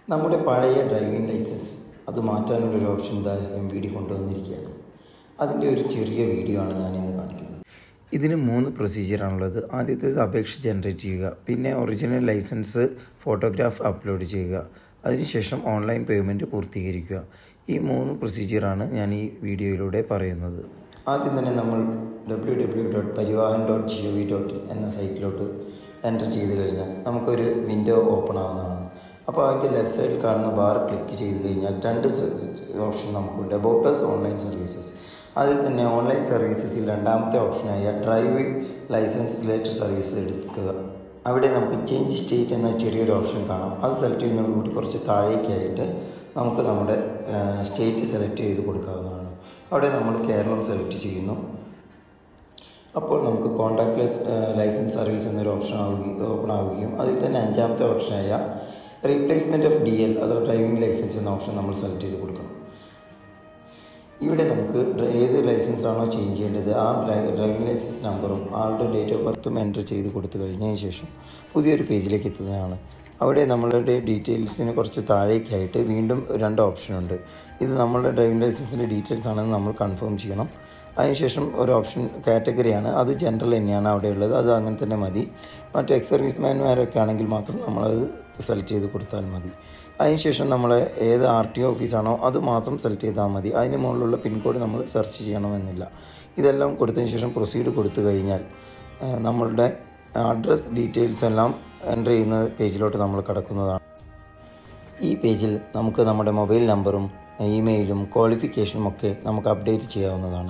നമ്മുടെ പഴയ driving licence അത് മാറ്റാനുള്ളൊരു ഓപ്ഷൻ ഇതാ എം വി ഡി കൊണ്ടുവന്നിരിക്കുകയാണ് അതിൻ്റെ ഒരു ചെറിയ വീഡിയോ ആണ് ഞാൻ ഇന്ന് കാണിക്കുന്നത് ഇതിന് മൂന്ന് പ്രൊസീജിയറാണുള്ളത് ആദ്യത്തേത് അപേക്ഷ ജനറേറ്റ് ചെയ്യുക പിന്നെ ഒറിജിനൽ ലൈസൻസ് ഫോട്ടോഗ്രാഫ് അപ്ലോഡ് ചെയ്യുക അതിനുശേഷം ഓൺലൈൻ പേയ്മെൻറ്റ് പൂർത്തീകരിക്കുക ഈ മൂന്ന് പ്രൊസീജിയറാണ് ഞാൻ ഈ വീഡിയോയിലൂടെ പറയുന്നത് ആദ്യം തന്നെ നമ്മൾ W W dot Parivahan dot G O V dot in എന്ന സൈറ്റിലോട്ട് എൻ്റർ ചെയ്ത് കഴിഞ്ഞാൽ നമുക്കൊരു വിൻഡോ ഓപ്പൺ ആവുന്നതാണ് അപ്പോൾ അതിൻ്റെ ലെഫ്റ്റ് സൈഡിൽ കാണുന്ന ബാർ ക്ലിക്ക് ചെയ്ത് കഴിഞ്ഞാൽ രണ്ട് ഓപ്ഷൻ നമുക്കുണ്ട് അബൌട്ടേഴ്സ് ഓൺലൈൻ സർവീസസ് അതിൽ തന്നെ ഓൺലൈൻ സർവീസസിൽ രണ്ടാമത്തെ ഓപ്ഷനായ ഡ്രൈവിംഗ് ലൈസൻസ് റിലേറ്റഡ് സർവീസ് എടുക്കുക അവിടെ നമുക്ക് ചേഞ്ച് സ്റ്റേറ്റ് എന്ന ചെറിയൊരു ഓപ്ഷൻ കാണാം അത് സെലക്ട് ചെയ്യുന്നതോടുകൂടി കുറച്ച് താഴേക്കായിട്ട് നമുക്ക് നമ്മുടെ സ്റ്റേറ്റ് സെലക്ട് ചെയ്ത് കൊടുക്കാവുന്നതാണ് അവിടെ നമ്മൾ കേരളം സെലക്ട് ചെയ്യുന്നു അപ്പോൾ നമുക്ക് കോൺടാക്ട്ലെസ് ലൈസൻസ് സർവീസ് എന്നൊരു ഓപ്ഷൻ ആവുകയും ഓപ്പൺ ആവുകയും അതിൽ തന്നെ അഞ്ചാമത്തെ ഓപ്ഷനായ റീപ്ലേസ്മെൻറ്റ് ഓഫ് ഡി എൽ അതോ ഡ്രൈവിംഗ് ലൈസൻസ് എന്ന ഓപ്ഷൻ നമ്മൾ സെലക്ട് ചെയ്ത് കൊടുക്കണം ഇവിടെ നമുക്ക് ഏത് ലൈസൻസ് ആണോ ചേഞ്ച് ചെയ്യേണ്ടത് ആ ഡ്രൈവിംഗ് ലൈസൻസ് നമ്പറും ആളുടെ ഡേറ്റ് ഓഫ് ബർത്തും എൻ്റർ ചെയ്ത് കൊടുത്തു കഴിഞ്ഞതിന് ശേഷം പുതിയൊരു പേജിലേക്ക് എത്തുന്നതാണ് അവിടെ നമ്മളുടെ ഡീറ്റെയിൽസിന് കുറച്ച് താഴേക്കായിട്ട് വീണ്ടും രണ്ട് ഓപ്ഷനുണ്ട് ഇത് നമ്മളുടെ ഡ്രൈവിംഗ് ലൈസൻസിൻ്റെ ഡീറ്റെയിൽസ് ആണെന്ന് നമ്മൾ കൺഫേം ചെയ്യണം അതിനുശേഷം ഒരു ഓപ്ഷൻ കാറ്റഗറിയാണ് അത് ജനറൽ തന്നെയാണ് അവിടെ ഉള്ളത് അത് അങ്ങനെ തന്നെ മതി മറ്റ് എക്സ് സർവീസ്മാൻമാരൊക്കെ ആണെങ്കിൽ മാത്രം നമ്മളത് സെലക്ട് ചെയ്ത് കൊടുത്താൽ മതി അതിനുശേഷം നമ്മൾ ഏത് ആർ ടി ഒ ഓഫീസാണോ അത് മാത്രം സെലക്ട് ചെയ്താൽ മതി അതിന് മുകളിലുള്ള പിൻകോഡ് നമ്മൾ സെർച്ച് ചെയ്യണമെന്നില്ല ഇതെല്ലാം കൊടുത്തതിന് ശേഷം പ്രൊസീഡ് കൊടുത്തു കഴിഞ്ഞാൽ നമ്മളുടെ അഡ്രസ് ഡീറ്റെയിൽസ് എല്ലാം എൻ്റർ ചെയ്യുന്ന പേജിലോട്ട് നമ്മൾ കിടക്കുന്നതാണ് ഈ പേജിൽ നമുക്ക് നമ്മുടെ മൊബൈൽ നമ്പറും ഇമെയിലും ക്വാളിഫിക്കേഷനും ഒക്കെ നമുക്ക് അപ്ഡേറ്റ് ചെയ്യാവുന്നതാണ്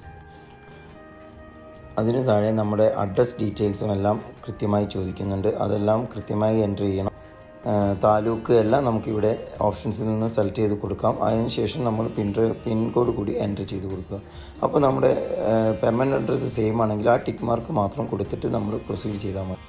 അതിനു താഴെ നമ്മുടെ അഡ്രസ് ഡീറ്റെയിൽസും എല്ലാം കൃത്യമായി ചോദിക്കുന്നുണ്ട് അതെല്ലാം കൃത്യമായി എൻ്റർ ചെയ്യണം താലൂക്ക് എല്ലാം നമുക്കിവിടെ ഓപ്ഷൻസിൽ നിന്ന് സെലക്ട് ചെയ്ത് കൊടുക്കാം അതിനുശേഷം നമ്മൾ പിൻ പിൻ കോഡ് കൂടി എൻ്റർ ചെയ്ത് കൊടുക്കുക അപ്പോൾ നമ്മുടെ പെർമനൻറ്റ് അഡ്രസ്സ് സെയിം ആണെങ്കിൽ ആ ടിക്ക് മാർക്ക് മാത്രം കൊടുത്തിട്ട് നമ്മൾ പ്രൊസീഡ് ചെയ്താൽ മതി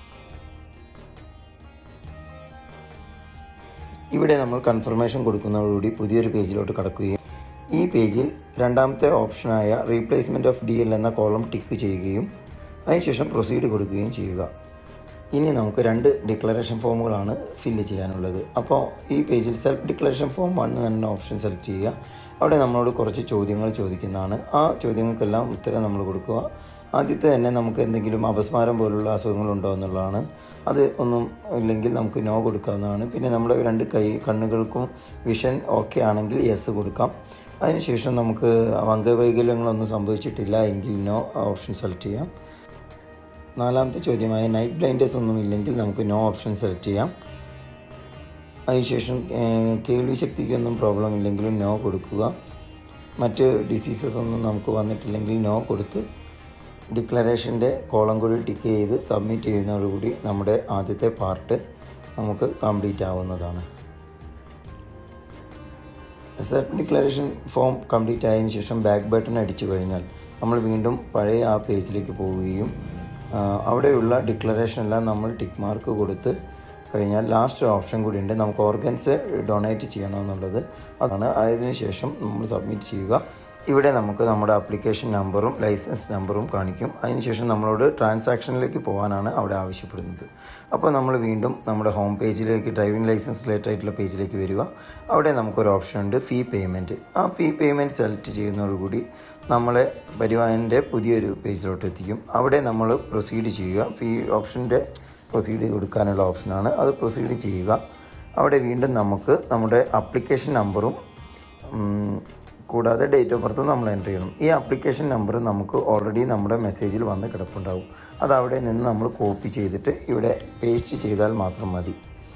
ഇവിടെ നമ്മൾ കൺഫർമേഷൻ കൊടുക്കുന്നതോടുകൂടി പുതിയൊരു പേജിലോട്ട് കടക്കുകയും ഈ പേജിൽ രണ്ടാമത്തെ ഓപ്ഷനായ റീപ്ലേസ്മെൻറ്റ് ഓഫ് ഡി എൽ എന്ന കോളം ടിക്ക് ചെയ്യുകയും അതിനുശേഷം പ്രൊസീഡ് കൊടുക്കുകയും ചെയ്യുക ഇനി നമുക്ക് രണ്ട് ഡിക്ലറേഷൻ ഫോമുകളാണ് ഫില്ല് ചെയ്യാനുള്ളത് അപ്പോൾ ഈ പേജിൽ സെൽഫ് ഡിക്ലറേഷൻ ഫോം വൺ എന്ന ഓപ്ഷൻ സെലക്ട് ചെയ്യുക അവിടെ നമ്മളോട് കുറച്ച് ചോദ്യങ്ങൾ ചോദിക്കുന്നതാണ് ആ ചോദ്യങ്ങൾക്കെല്ലാം ഉത്തരം നമ്മൾ കൊടുക്കുക ആദ്യത്തെ തന്നെ നമുക്ക് എന്തെങ്കിലും അപസ്മാരം പോലുള്ള അസുഖങ്ങളുണ്ടോ എന്നുള്ളതാണ് അത് ഒന്നും ഇല്ലെങ്കിൽ നമുക്ക് നോ കൊടുക്കാവുന്നതാണ് പിന്നെ നമ്മുടെ രണ്ട് കൈ കണ്ണുകൾക്കും വിഷൻ ഓക്കെ ആണെങ്കിൽ യെസ് കൊടുക്കാം അതിനുശേഷം നമുക്ക് അംഗവൈകല്യങ്ങളൊന്നും സംഭവിച്ചിട്ടില്ല എങ്കിൽ നോ ഓപ്ഷൻ സെലക്ട് ചെയ്യാം നാലാമത്തെ ചോദ്യമായ നൈറ്റ് ബ്ലൈൻഡേഴ്സ് ഒന്നും ഇല്ലെങ്കിൽ നമുക്ക് നോ ഓപ്ഷൻ സെലക്ട് ചെയ്യാം അതിനുശേഷം കേൾവി ശക്തിക്കൊന്നും പ്രോബ്ലം ഇല്ലെങ്കിലും നോ കൊടുക്കുക മറ്റ് ഡിസീസസ് ഒന്നും നമുക്ക് വന്നിട്ടില്ലെങ്കിൽ നോ കൊടുത്ത് ഡിക്ലറേഷൻ്റെ കോളം കൂടി ടിക്ക് ചെയ്ത് സബ്മിറ്റ് ചെയ്യുന്നതോടുകൂടി നമ്മുടെ ആദ്യത്തെ പാർട്ട് നമുക്ക് കംപ്ലീറ്റ് ആവുന്നതാണ് സെൽഫ് ഡിക്ലറേഷൻ ഫോം കംപ്ലീറ്റ് ആയതിനു ശേഷം ബാക്ക് ബട്ടൺ അടിച്ചു കഴിഞ്ഞാൽ നമ്മൾ വീണ്ടും പഴയ ആ പേജിലേക്ക് പോവുകയും അവിടെയുള്ള ഡിക്ലറേഷൻ എല്ലാം നമ്മൾ ടിക്ക് മാർക്ക് കൊടുത്ത് കഴിഞ്ഞാൽ ലാസ്റ്റ് ഓപ്ഷൻ കൂടി ഉണ്ട് നമുക്ക് ഓർഗൻസ് ഡൊണേറ്റ് ചെയ്യണമെന്നുള്ളത് അതാണ് അതിന് ശേഷം നമ്മൾ സബ്മിറ്റ് ചെയ്യുക ഇവിടെ നമുക്ക് നമ്മുടെ ആപ്ലിക്കേഷൻ നമ്പറും ലൈസൻസ് നമ്പറും കാണിക്കും അതിനുശേഷം നമ്മളോട് ട്രാൻസാക്ഷനിലേക്ക് പോകാനാണ് അവിടെ ആവശ്യപ്പെടുന്നത് അപ്പോൾ നമ്മൾ വീണ്ടും നമ്മുടെ ഹോം പേജിലേക്ക് ഡ്രൈവിംഗ് ലൈസൻസ് റിലേറ്റഡ് ആയിട്ടുള്ള പേജിലേക്ക് വരിക അവിടെ നമുക്കൊരു ഓപ്ഷൻ ഉണ്ട് ഫീ പേയ്മെൻറ്റ് ആ ഫീ പേയ്മെൻറ്റ് സെലക്ട് ചെയ്യുന്നതോടുകൂടി നമ്മളെ പരിവാഹൻ്റെ പുതിയൊരു പേജിലോട്ട് എത്തിക്കും അവിടെ നമ്മൾ പ്രൊസീഡ് ചെയ്യുക ഫീ ഓപ്ഷൻ്റെ പ്രൊസീഡ് കൊടുക്കാനുള്ള ഓപ്ഷനാണ് അത് പ്രൊസീഡ് ചെയ്യുക അവിടെ വീണ്ടും നമുക്ക് നമ്മുടെ ആപ്ലിക്കേഷൻ നമ്പറും കൂടാതെ ഡേറ്റ് ഓഫ് ബർത്തും നമ്മൾ എൻ്റർ ചെയ്യണം ഈ ആപ്ലിക്കേഷൻ നമ്പർ നമുക്ക് ഓൾറെഡി നമ്മുടെ മെസ്സേജിൽ വന്ന് കിടപ്പുണ്ടാവും അത് അവിടെ നിന്ന് നമ്മൾ കോപ്പി ചെയ്തിട്ട് ഇവിടെ പേസ്റ്റ് ചെയ്താൽ മാത്രം മതി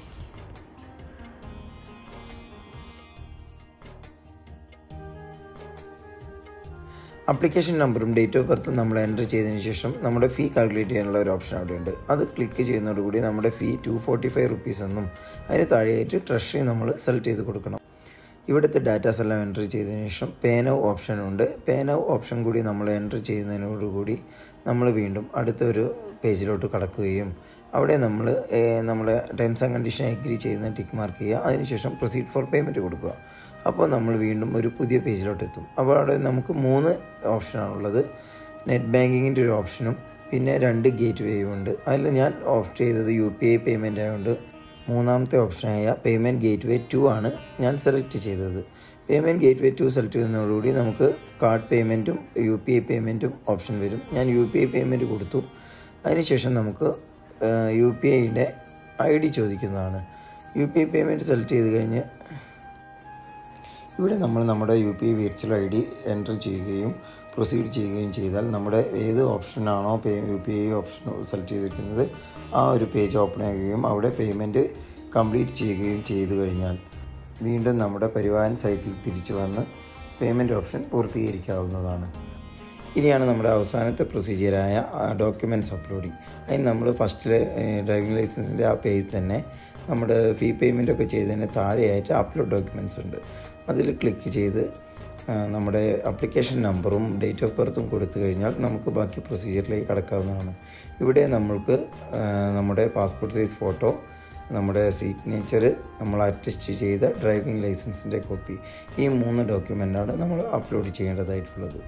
ആപ്ലിക്കേഷൻ നമ്പറും ഡേറ്റ് ഓഫ് ബർത്തും നമ്മൾ എൻ്റർ ചെയ്തതിന് ശേഷം നമ്മുടെ ഫീ കാൽക്കുലേറ്റ് ചെയ്യാനുള്ള ഒരു ഓപ്ഷൻ അവിടെയുണ്ട് അത് ക്ലിക്ക് ചെയ്യുന്നതോടുകൂടി നമ്മുടെ fee two forty five rupees എന്നും അതിന് താഴെയായിട്ട് ട്രഷറി നമ്മൾ സെലക്ട് ചെയ്ത് കൊടുക്കണം ഇവിടുത്തെ ഡാറ്റാസ് എല്ലാം എൻ്റർ ചെയ്തതിന് ശേഷം പേനവ് ഓപ്ഷൻ ഉണ്ട് പേനവ് ഓപ്ഷൻ കൂടി നമ്മൾ എൻ്റർ ചെയ്യുന്നതിനോടുകൂടി നമ്മൾ വീണ്ടും അടുത്തൊരു പേജിലോട്ട് കടക്കുകയും അവിടെ നമ്മൾ നമ്മുടെ ടേംസ് ആൻഡ് കണ്ടീഷൻ എഗ്രി ചെയ്യുന്ന ടിക്ക് മാർക്ക് ചെയ്യുക അതിനുശേഷം പ്രൊസീഡ് ഫോർ പേയ്മെൻറ്റ് കൊടുക്കുക അപ്പോൾ നമ്മൾ വീണ്ടും ഒരു പുതിയ പേജിലോട്ട് എത്തും അപ്പോൾ അവിടെ നമുക്ക് മൂന്ന് ഓപ്ഷനാണുള്ളത് നെറ്റ് ബാങ്കിങ്ങിൻ്റെ ഒരു ഓപ്ഷനും പിന്നെ രണ്ട് ഗേറ്റ് വേയും ഉണ്ട് അതിൽ ഞാൻ ഓപ്റ്റ് ചെയ്തത് യു പി ഐ പേയ്മെൻ്റ് ആയതുകൊണ്ട് മൂന്നാമത്തെ ഓപ്ഷനായ പേയ്മെൻറ്റ് ഗേറ്റ് വേ ടു ആണ് ഞാൻ സെലക്ട് ചെയ്തത് payment gateway two select ചെയ്യുന്നതോടുകൂടി നമുക്ക് കാർഡ് പേയ്മെൻറ്റും യു പി ഐ പേയ്മെൻറ്റും ഓപ്ഷൻ വരും ഞാൻ യു പി ഐ പേയ്മെൻറ്റ് കൊടുത്തു അതിനുശേഷം നമുക്ക് യു പി ഐയുടെ ഐ ഡി ചോദിക്കുന്നതാണ് U P I payment select ചെയ്ത് കഴിഞ്ഞ് ഇവിടെ നമ്മൾ നമ്മുടെ U P I virtual I D enter ചെയ്യുകയും പ്രൊസീഡ് ചെയ്യുകയും ചെയ്താൽ നമ്മുടെ ഏത് ഓപ്ഷനാണോ pay U P I option select ചെയ്തിരിക്കുന്നത് ആ ഒരു പേജ് ഓപ്പൺ ആകുകയും അവിടെ പേയ്മെൻറ്റ് കംപ്ലീറ്റ് ചെയ്യുകയും ചെയ്തു കഴിഞ്ഞാൽ വീണ്ടും നമ്മുടെ പരിവാഹൻ സൈറ്റിൽ തിരിച്ചു വന്ന് പേയ്മെൻറ്റ് ഓപ്ഷൻ പൂർത്തീകരിക്കാവുന്നതാണ് ഇനിയാണ് നമ്മുടെ അവസാനത്തെ പ്രൊസീജിയറായ ഡോക്യുമെൻറ്റ്സ് അപ്ലോഡിങ് അതിന് നമ്മൾ ഫസ്റ്റിൽ ഡ്രൈവിംഗ് ലൈസൻസിൻ്റെ ആ പേജ് തന്നെ നമ്മുടെ ഫീ പേയ്മെൻ്റ് ഒക്കെ ചെയ്തതിന് താഴെയായിട്ട് അപ്ലോഡ് ഡോക്യുമെൻറ്റ്സ് ഉണ്ട് അതിൽ ക്ലിക്ക് ചെയ്ത് നമ്മുടെ അപ്ലിക്കേഷൻ നമ്പറും ഡേറ്റ് ഓഫ് ബർത്തും കൊടുത്തു കഴിഞ്ഞാൽ നമുക്ക് ബാക്കി പ്രൊസീജിയറിലേക്ക് കടക്കാവുന്നതാണ് ഇവിടെ നമ്മൾക്ക് നമ്മുടെ പാസ്പോർട്ട് സൈസ് ഫോട്ടോ നമ്മുടെ സിഗ്നേച്ചർ നമ്മൾ അറ്റസ്റ്റ് ചെയ്ത ഡ്രൈവിംഗ് ലൈസൻസിൻ്റെ കോപ്പി ഈ മൂന്ന് ഡോക്യുമെൻ്റാണ് നമ്മൾ അപ്ലോഡ് ചെയ്യേണ്ടതായിട്ടുള്ളത്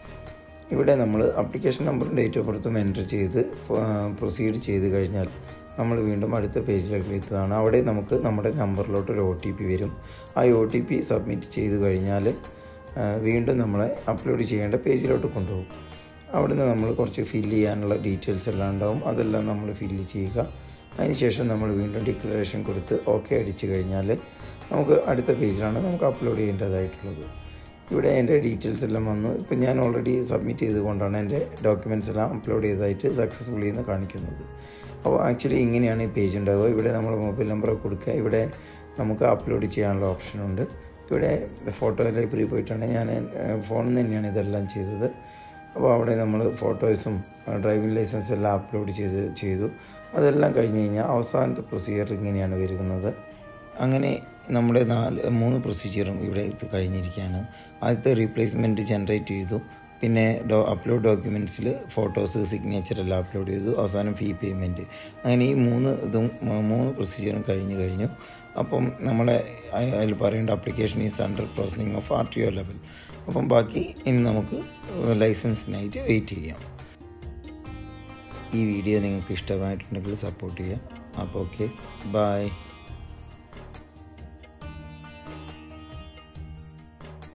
ഇവിടെ നമ്മൾ അപ്ലിക്കേഷൻ നമ്പറും ഡേറ്റ് ഓഫ് ബർത്തും എൻ്റർ ചെയ്ത് പ്രൊസീഡ് ചെയ്ത് കഴിഞ്ഞാൽ നമ്മൾ വീണ്ടും അടുത്ത പേജിലേക്ക് എത്തുന്നതാണ് അവിടെ നമുക്ക് നമ്മുടെ നമ്പറിലോട്ട് ഒരു ഒ ടി പി വരും ആ ഒ ടി പി സബ്മിറ്റ് ചെയ്ത് കഴിഞ്ഞാൽ വീണ്ടും നമ്മളെ അപ്ലോഡ് ചെയ്യേണ്ട പേജിലോട്ട് കൊണ്ടുപോകും അവിടുന്ന് നമ്മൾ കുറച്ച് ഫില്ല് ചെയ്യാനുള്ള ഡീറ്റെയിൽസ് എല്ലാം ഉണ്ടാവും അതെല്ലാം നമ്മൾ ഫില്ല് ചെയ്യുക അതിനുശേഷം നമ്മൾ വീണ്ടും ഡിക്ലറേഷൻ കൊടുത്ത് ഓക്കെ അടിച്ചു കഴിഞ്ഞാൽ നമുക്ക് അടുത്ത പേജിലാണ് നമുക്ക് അപ്ലോഡ് ചെയ്യേണ്ടതായിട്ടുള്ളത് ഇവിടെ എൻ്റെ ഡീറ്റെയിൽസ് എല്ലാം വന്നു ഇപ്പം ഞാൻ ഓൾറെഡി സബ്മിറ്റ് ചെയ്തുകൊണ്ടാണ് എൻ്റെ ഡോക്യുമെൻറ്റ്സ് എല്ലാം അപ്ലോഡ് ചെയ്തതായിട്ട് സക്സസ്ഫുള്ളി എന്ന് കാണിക്കുന്നത് അപ്പോൾ ആക്ച്വലി ഇങ്ങനെയാണ് ഈ പേജ് ഉണ്ടാവുക ഇവിടെ നമ്മൾ മൊബൈൽ നമ്പർ കൊടുക്കുക ഇവിടെ നമുക്ക് അപ്ലോഡ് ചെയ്യാനുള്ള ഓപ്ഷനുണ്ട് ഇവിടെ ഫോട്ടോ ലൈബ്രറി പോയിട്ടാണ് ഞാൻ ഫോണിൽ നിന്ന് തന്നെയാണ് ഇതെല്ലാം ചെയ്തത് അപ്പോൾ അവിടെ നമ്മൾ ഫോട്ടോസും ഡ്രൈവിംഗ് ലൈസൻസ് എല്ലാം അപ്ലോഡ് ചെയ്ത് ചെയ്തു അതെല്ലാം കഴിഞ്ഞ് കഴിഞ്ഞാൽ അവസാനത്തെ പ്രൊസീജിയർ ഇങ്ങനെയാണ് വരുന്നത് അങ്ങനെ നമ്മുടെ നാല് മൂന്ന് പ്രൊസീജിയറും ഇവിടെ ഇത് കഴിഞ്ഞിരിക്കുകയാണ് ആദ്യത്തെ റീപ്ലേസ്മെൻറ്റ് ജനറേറ്റ് ചെയ്തു പിന്നെ ഡോ അപ്ലോഡ് ഡോക്യുമെൻറ്റ്സിൽ ഫോട്ടോസ് സിഗ്നേച്ചർ എല്ലാം അപ്ലോഡ് ചെയ്തു അവസാനം ഫീ പേയ്മെൻറ്റ് അങ്ങനെ ഈ മൂന്ന് ഇതും മൂന്ന് പ്രൊസീജിയറും കഴിഞ്ഞ് കഴിഞ്ഞു അപ്പം നമ്മളെ അതിൽ പറയേണ്ട application is under processing of R T O level അപ്പം ബാക്കി ഇനി നമുക്ക് ലൈസൻസിനായിട്ട് വെയിറ്റ് ചെയ്യാം ഈ വീഡിയോ നിങ്ങൾക്ക് ഇഷ്ടമായിട്ടുണ്ടെങ്കിൽ സപ്പോർട്ട് ചെയ്യാം അപ്പോൾ ഓക്കെ ബായ്